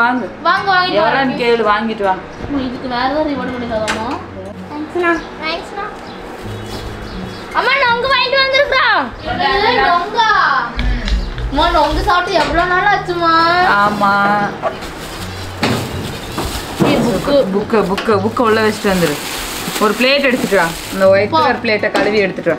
வாங்கு வாங்க வாங்கிட்டு வரேன் எவ்வளோன்னு கேளு வாங்கிட்டு வா இதுக்கு வேற ஏதாவது ரிவார்டு கிடைக்காதாமா தேங்க்ஸ்ண்ணா தேங்க்ஸ்ண்ணா அம்மா நொங்கு வாங்கிட்டு வந்திருக்கிறோம் நொங்கா அம்மா நொங்கு சாப்பிட்டு எவ்வளோ நாள் ஆச்சுமா ஆமா புக்கு புக்கு புக்கு புக்கை உள்ள வச்சுட்டு வந்துரு ஒரு பிளேட் எடுத்துட்டு வா இந்த ஒயிட் கலர் பிளேட்டை கழுவி எடுத்துட்டு வா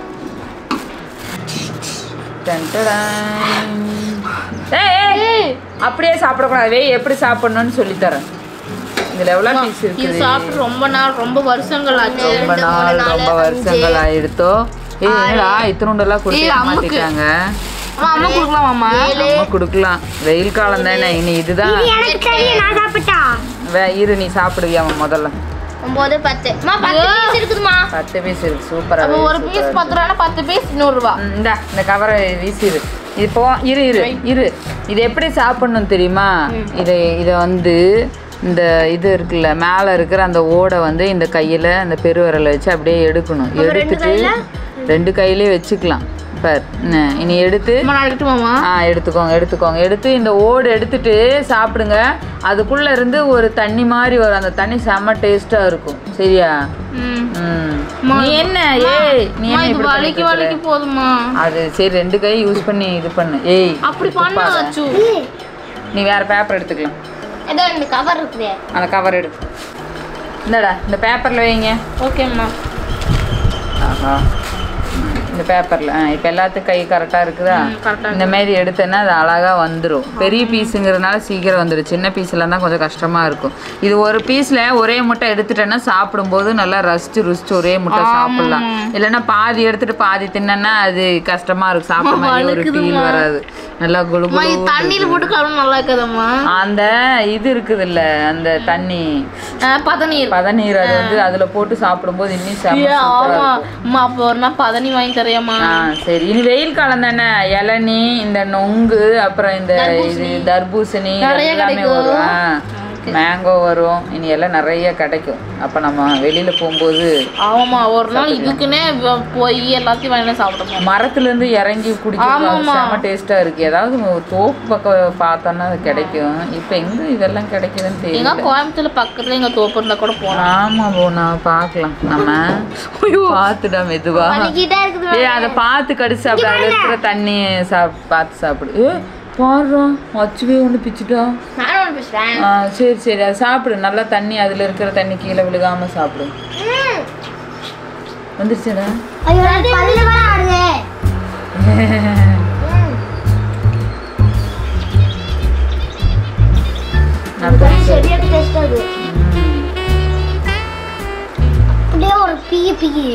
டன் டடான். ஏய், ஏய், அப்படியே சாப்பிடக்கூடாது வெய் எப்படி சாப்பிடணும்னு சொல்லித் தரேன் இதுல எவ்வளோ பீஸ் இது இருக்குது சாப்பிட்டு ரொம்ப நாள் ரொம்ப வருஷங்கள் ஆச்சு ரொம்ப நாள் ரொம்ப வருஷங்கள் ஆயிடுத்தோ ஏய் என்னடா இத்தினோண்டெல்லாம் கொடுத்து ஏய், அம்முக்கு. மாத்திட்டாங்க அம்மா அம்மா கொடுக்கலாமாம்மா அம்மா கொடுக்கலாம் வெயில் காலம் தானே இனி இதுதான் எனக்கு தெரியும் நான் சாப்பிட்டா வே- இரு நீ சாப்பிடுவியாமா முதல்ல ஒன்பது பத்து அம்மா பத்து பீஸ் இருக்குதுமா பத்து பீஸ் இருக்கு சூப்பரா அப்போ ஒரு பீஸ் பத்து ரூபா பத்து பீஸ் நூறுரூவா இந்த இந்த கவரை வீசிடு இப்போ இரு இரு இரு இது எப்படி சாப்பிடணும் தெரியுமா இதை இதை வந்து இந்த இது இருக்குல்ல மேலே இருக்கிற அந்த ஓடை வந்து இந்த கையில் இந்த பெருவிரலை வச்சு அப்படியே எடுக்கணும் எடுத்துட்டு ரெண்டு கையிலே வச்சுக்கலாம் பார் என்ன, இனி எடுத்து அம்மா நான் எடுக்கட்டுமாம்மா ஆ எடுத்துக்கோங்க எடுத்துக்கோங்க எடுத்து இந்த ஓடு எடுத்துட்டு சாப்பிடுங்க அதுக்குள்ள இருந்து ஒரு தண்ணி மாதிரி வரும் அந்த தண்ணி செம்ம டேஸ்டா இருக்கும் சரியா ம் ம். நீ என்ன ஏய் நீ அம்மா என்ன இது இப்படி வலிக்கு பண்ணிட்டு வலிக்கு போதுமா அது சரி ரெண்டு கை யூஸ் பண்ணி இது பண்ணு ஏய் அப்படி பண்ண அச்சு நீ வேற பேப்பர் எடுத்துக்கலாம் ஏதோ இந்த கவர் இருக்குது அந்த கவர் எடு இந்தடா இந்த பேப்பர்ல வைங்க ஓகேம்மா ஆஹா ம், இந்த பேப்பர்ல இப்போ எல்லாத்துக்கும் கை கரெக்டா இருக்குதா கரெக்டா இந்த மாதிரி எடுத்தேன்னா அது அழகா வந்துடும் பெரிய பீஸுங்கிறதுனால சீக்கிரம் வந்துடும் சின்ன பீஸ்ல தான் கொஞ்சம் கஷ்டமா இருக்கும் இது ஒரு பீஸ்ல ஒரே முட்டை எடுத்துட்டேன்னா சாப்பிடும்போது நல்லா ரசிச்சு ருசிச்சு ஒரே முட்டை சாப்பிடலாம் இல்லைன்னா பாதி எடுத்துட்டு பாதி தின்னேன்னா அது கஷ்டமா இருக்கும் சாப்பிட்ட மாதிரி ஒரு ஃபீல் வராது நல்லா குளு அம்மா இது தண்ணியில் போட்டு கழுவு நல்லா இருக்காதம்மா அந்த இது இருக்குதுல்ல அந்த தண்ணி பதநீர் பதநீர் அது வந்து அதுல போட்டு சாப்பிடும்போது இன்னும் செம்ம ஏ, சூப்பரா ஆமா இருக்கும். அம்மா அப்போ ஒரு நாள் பதனி வாங்கி தரையாம்மா ஆ சரி இனி வெயில் காலம் தானே இளநீ இந்த நொங்கு அப்புறம் இந்த இது தர்பூசணி நிறைய எல்லாமே கிடைக்கும். வரும் ஆ, மேங்கோ வரும் இனி எல்லாம் நிறைய கிடைக்கும் அப்ப நம்ம வெளியில போகும்போது ஆமாம்மா ஒரு நாள் இதுக்குன்னே வ- போய் எல்லாத்தையும் வாங்கி சாப்பிடுவோம் மரத்துல இருந்து இறங்கி குடிக்கிறது ஆமாம்மா. செம்ம டேஸ்டா இருக்கு ஏதாவது ஒரு தோப்பு பக்கம் பார்த்தோன்னா அது கிடைக்கும் இப்ப எங்க இதெல்லாம் கிடைக்குதுன்னு எங்க தெரியல கோயம்புத்தூர்ல பக்கத்துல எங்க தோப்பு இருந்தா கூட போலாம் ஆமா போனா பார்க்கலாம் நம்ம பார்த்துடா மெதுவா வலிக்கிட்டே இருக்குது ஏய் அதை பார்த்து கடிச்சு சாப்பிடு அதுல இருக்கிற தண்ணி சாப் பார்த்து சாப்பிடு ஏ பாடுறோம் அச்சுவே ஒன்று பிச்சுட்டா நானும் ஒன்று பேசுறேன் ஆ சரி சரி அதை சாப்பிடு நல்லா தண்ணி அதில் இருக்கிற தண்ணி கீழே விழுகாம சாப்பிடு வந்துருச்சுடா ஐயோ பல்லு வர ஆடுது நான் பெருசா- சரியாக டேஸ்ட் அது அப்படியே ஒரு பிய பிய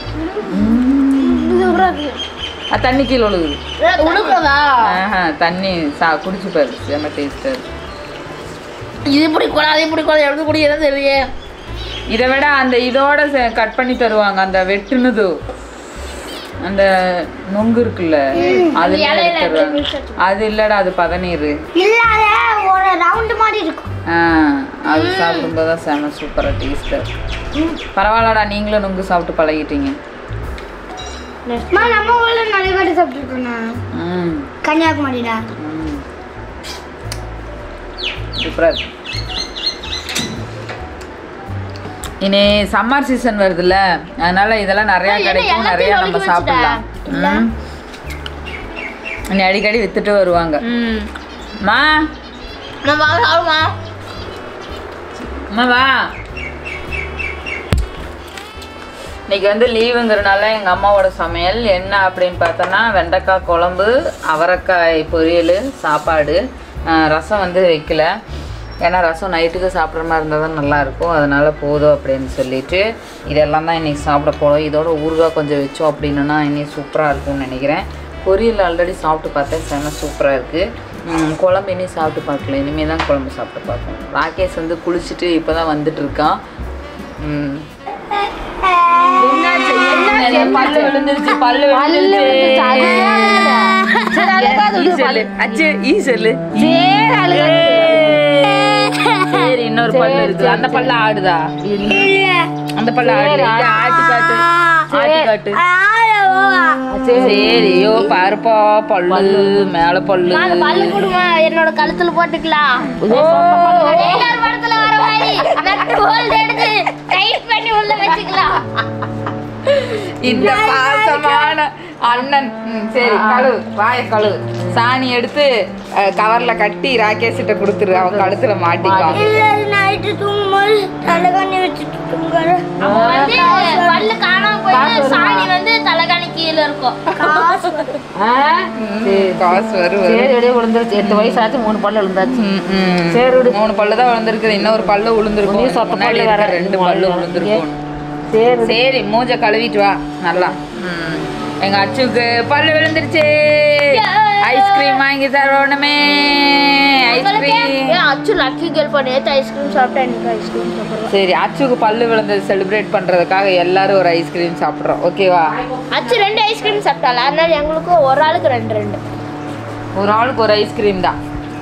ஆ, தண்ணி கீழே விழுகுது உழுக்குறதா ஆஹா தண்ணி சா குடிச்சு பாரு செம்ம டேஸ்ட்டாக இருக்கு இது பிடிக்கூடாது அது பிடிக்கூடாது எடுத்து குடிக்கிறது தெரியலையே இதை விட அந்த இதோட கட் பண்ணி தருவாங்க அந்த வெட்டுனது அந்த நொங்கு இருக்குல்ல அது எடுத்து தருவாங்க அது இல்லடா அது பதநீர் இல்லாத ஒரு ரவுண்ட் மாதிரி இருக்கும் ஆ அது சாப்பிடும்போது தான் செம சூப்பராக டேஸ்ட்டாக பரவாயில்லடா நீங்களும் நொங்கு சாப்பிட்டு பழகிட்டீங்க அம்மா, நம்ம ஊர்ல நிறைய பேர் சாப்பிட்டுருக்கோம் ம் கன்னியாகுமரியில ம் சூப்பராக இருக்கு இனி சம்மர் சீசன் வருதுல்ல அதனால இதெல்லாம் நிறைய கிடைக்கும் நிறைய நம்ம சாப்பிடலாம் ம். இனி அடிக்கடி வித்துட்டு வருவாங்க ம் மா நம்ம வாங்க சாப்பிடுமா அம்மா வா இன்னைக்கு வந்து லீவுங்கிறனால எங்கள் அம்மாவோட சமையல் என்ன அப்படின்னு பார்த்தோன்னா வெண்டைக்காய் குழம்பு அவரைக்காய் பொரியல் சாப்பாடு ஆஹ் ரசம் வந்து வைக்கல ஏன்னா ரசம் நைட்டுக்கு சாப்பிட்ற மாதிரி இருந்தால் தான் நல்லாயிருக்கும் அதனால் போதும் அப்படின்னு சொல்லிட்டு இதெல்லாம் தான் இன்றைக்கி சாப்பிட போகிறோம் இதோட ஊறுகாய் கொஞ்சம் வச்சோம் அப்படின்னா இன்னும் சூப்பராக இருக்கும்னு நினைக்கிறேன் பொரியல் ஆல்ரெடி சாப்பிட்டு பார்த்தேன் செம சூப்பராக இருக்குது குழம்பு இனி சாப்பிட்டு பார்க்கல இனிமேல் தான் குழம்பு சாப்பிட்டு பார்க்கணும் ராகேஷ் வந்து குளிச்சுட்டு இப்போ தான் வந்துட்டு இருக்கான் ம். என்னாச்சு? பல்லு விழுந்துருச்சு பல்லு விழுந்துருச்சு ஈ சொல்லு அச்சு ஈ சொல்லு சரி இன்னொரு பல்லு இருக்கு அந்த பல்ல ஆடுதா அந்த பல்ல ஆடுது இங்க ஆட்டி காட்டு ஆட்டி காட்டு சரி ஐயோ பாருப்பா பல்லு மேல பல்லு அந்த பல்லு கொடுமா என்னோட கழுத்துல போட்டுக்கலாம் டெய்லர் படத்துல வர மாதிரி நட்டு ஹோல்ட் எடுத்து டைட் பண்ணி உள்ள வச்சுக்கலாம் இந்த பாசமான அண்ணன் ம், சரி கழுவு வாய கழுவு சாணி எடுத்து அஹ், கவர்ல கட்டி ராகேஷ் கிட்ட கொடுத்துரு அவன் கழுத்துல மாட்டிக்குவான் நைட்டு தூங்கும்போது தலைகாணி வச்சுட்டு தூங்குற வந்து பல்லு காணாம போயிட்டு சாணி வந்து தலைகாணி கீழே இருக்கும் காசு ம், காசு வரும் வரும். சரி அப்படியே விழுந்துருச்சு எட்டு வயசு ஆச்சு மூணு பல்லு விழுந்தாச்சு ம், ம். சரி விடு. மூணு பல்லு தான் விழுந்திருக்குது இன்னொரு பல்லு விழுந்திருக்கும் இன்னும் சொத்த முன்னாடி பல்லு வேற. இருக்க ரெண்டு பல்லு விழுந்திருக்கும் சரி சரி மூஞ்ச கழுவிட்டு வா நல்லா ம். எங்க அச்சுக்கு பல்லு விழுந்துருச்சு ஐஸ்கிரீம் வாங்கி தரணுமே ஐஸ்கிரீம் ஏன் அச்சு லக்கி கேர்ள் பண்ணி நேற்று ஐஸ்கிரீம் சாப்பிட்டேன் எனக்கு ஐஸ்கிரீம் சாப்பிட்றேன் சரி அச்சுக்கு பல்லு விழுந்தது செலிப்ரேட் பண்றதுக்காக எல்லாரும் ஒரு ஐஸ்கிரீம் சாப்பிட்றோம் ஓகேவா அச்சு ரெண்டு ஐஸ்கிரீம் சாப்பிட்டால அதனால எங்களுக்கும் ஒரு ஆளுக்கு ரெண்டு ரெண்டு ஒரு ஆளுக்கு ஒரு ஐஸ்கிரீம் தான்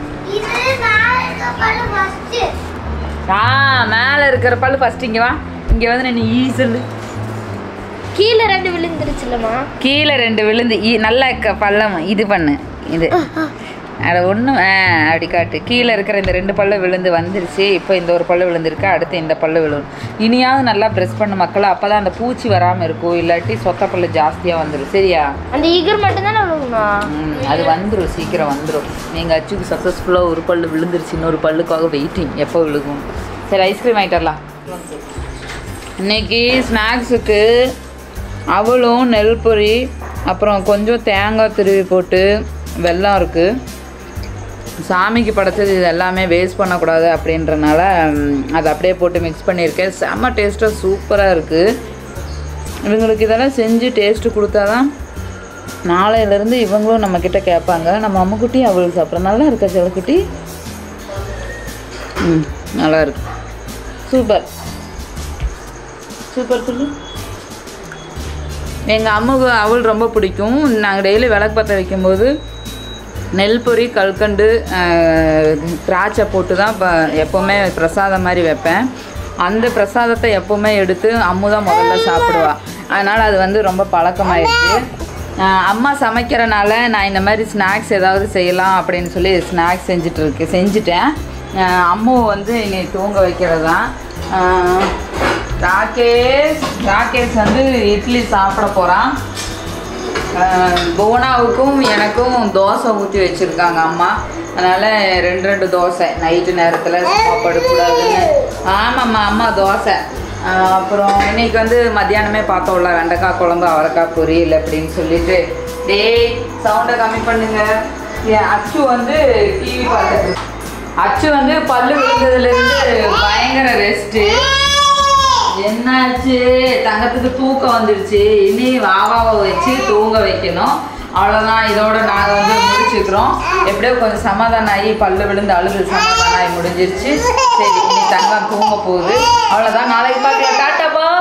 ஆ மேல இருக்கிற பல்லு ஃபர்ஸ்ட் இங்க வா இங்க வந்து நீ ஈ சொல்லு கீழே ரெண்டு விழுந்துருச்சுலமா கீழே ரெண்டு விழுந்து ஈ நல்லா க- பள்ளம் இது பண்ணு இது அட ஒன்றும் ஆ அப்படி காட்டு கீழே இருக்கிற இந்த ரெண்டு பல்லு விழுந்து வந்துருச்சு இப்போ இந்த ஒரு பல்லு விழுந்திருக்கு அடுத்து இந்த பல்லு விழுவும் இனியாவது நல்லா ப்ரெஸ் பண்ண மக்கள் அப்போ தான் அந்த பூச்சி வராமல் இருக்கும் இல்லாட்டி சொத்த பல்லு ஜாஸ்தியாக வந்துடும் சரியா அந்த ஈகர் மட்டும் தானே விழுகணும் ம், அது வந்துடும் சீக்கிரம் வந்துடும் நீங்கள் அச்சுக்கு சக்ஸஸ்ஃபுல்லாக ஒரு பல்லு விழுந்துருச்சு இன்னொரு பல்லுக்காக வெயிட்டிங் எப்போ விழுகும் சரி ஐஸ்கிரீம் வாங்கிட்டு வரலாம் இன்னைக்கு ஸ்நாக்ஸுக்கு அவளும் நெல் பொரி அப்புறம் கொஞ்சம் தேங்காய் திருவி போட்டு வெல்லம் இருக்குது சாமிக்கு படைச்சது இது எல்லாமே வேஸ்ட் பண்ணக்கூடாது அப்படின்றனால ம், அதை அப்படியே போட்டு மிக்ஸ் பண்ணியிருக்கேன் செம்ம டேஸ்ட்டாக சூப்பராக இருக்குது இவங்களுக்கு இதெல்லாம் செஞ்சு டேஸ்ட்டு கொடுத்தா தான் நாளையிலேருந்து இவங்களும் நம்மக்கிட்ட கேட்பாங்க நம்ம அம்முக்குட்டி அவளுக்கு சாப்பிட்றோம் நல்லா இருக்கா செல்லக்குட்டி ம் நல்லா இருக்கு சூப்பர் சூப்பர் சொல்லு எங்கள் அம்மாவுக்கு அவள் ரொம்ப பிடிக்கும் நாங்கள் டெய்லி விளக்கு பற்ற வைக்கும்போது நெல் பொரி கல்கண்டு ஆஹ், திராட்சை போட்டு தான் இப்போ எப்போவுமே பிரசாதம் மாதிரி வைப்பேன் அந்த பிரசாதத்தை எப்போவுமே எடுத்து அம்மு தான் முதல்ல சாப்பிடுவா அதனால் அது வந்து ரொம்ப பழக்கமாயிடுச்சு ஆஹ், அம்மா சமைக்கிறனால நான் இந்த மாதிரி ஸ்நாக்ஸ் ஏதாவது செய்யலாம் அப்படின்னு சொல்லி ஸ்நாக்ஸ் செஞ்சுட்டு இருக்கு செஞ்சுட்டேன் ஆஹ், அம்மு வந்து இனி தூங்க வைக்கிறது தான் ஆஹ், ராகேஷ் ராகேஷ் வந்து இட்லி சாப்பிட போகிறான் புவனாவுக்கும் எனக்கும் தோசை ஊற்றி வச்சுருக்காங்க அம்மா அதனால் ரெண்டு ரெண்டு தோசை நைட்டு நேரத்தில் சாப்பாடு கூடாதுன்னு ஆமாம்மா அம்மா தோசை ஆஹ் அப்புறம் இன்னைக்கு வந்து மத்தியானமே பார்த்தோம்ல வெண்டைக்காய் குழம்பு அவரைக்காய் பொரியல் அப்படின்னு சொல்லிட்டு டேய் சவுண்டை கம்மி பண்ணுங்க என் அச்சு வந்து டிவி பார்த்துட்டு இருக்கு. அச்சு வந்து பல்லு விழுந்ததுலேருந்து பயங்கர ரெஸ்ட்டு என்னாச்சு தங்கத்துக்கு தூக்கம் வந்துடுச்சு இனி வாவாவை வச்சு தூங்க வைக்கணும் அவ்வளோதான் இதோட நாங்கள் வந்து முடிச்சுக்கிறோம் எப்படியோ கொஞ்சம் சமாதானம் ஆகி பல்லு விழுந்து அழுது சமாதானம் ஆகி முடிஞ்சிருச்சு சரி இனி தங்கம் தூங்க போகுது அவ்வளோதான் நாளைக்கு பார்க்கலாம் டாட்டா பா